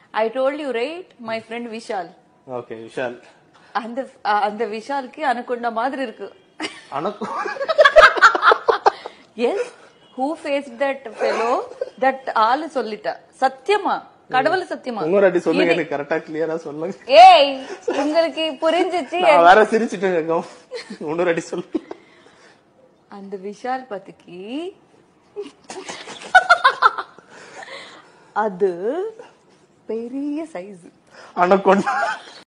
I told you right my friend Vishal okay Vishal அந்த அந்த விஷாலுக்கு அனுகொண்ட மாதிரி இருக்கு அனக்கு yes who face that fellow that ஆளு சொல்லிட்டா சத்தியமா கடவுள் சத்தியமா இன்னொரு அடி சொல்லுங்க எனக்கு கரெக்டா கிளியரா சொல்லுங்க ஏய் உங்களுக்கு புரிஞ்சிச்சு நான் வேற சிரிச்சிட்டேன் கேட்கும் இன்னொரு அடி சொல்லு அந்த விஷால் பத்திக்கு அது பெரிய சைஸ் அனக்கொண்டா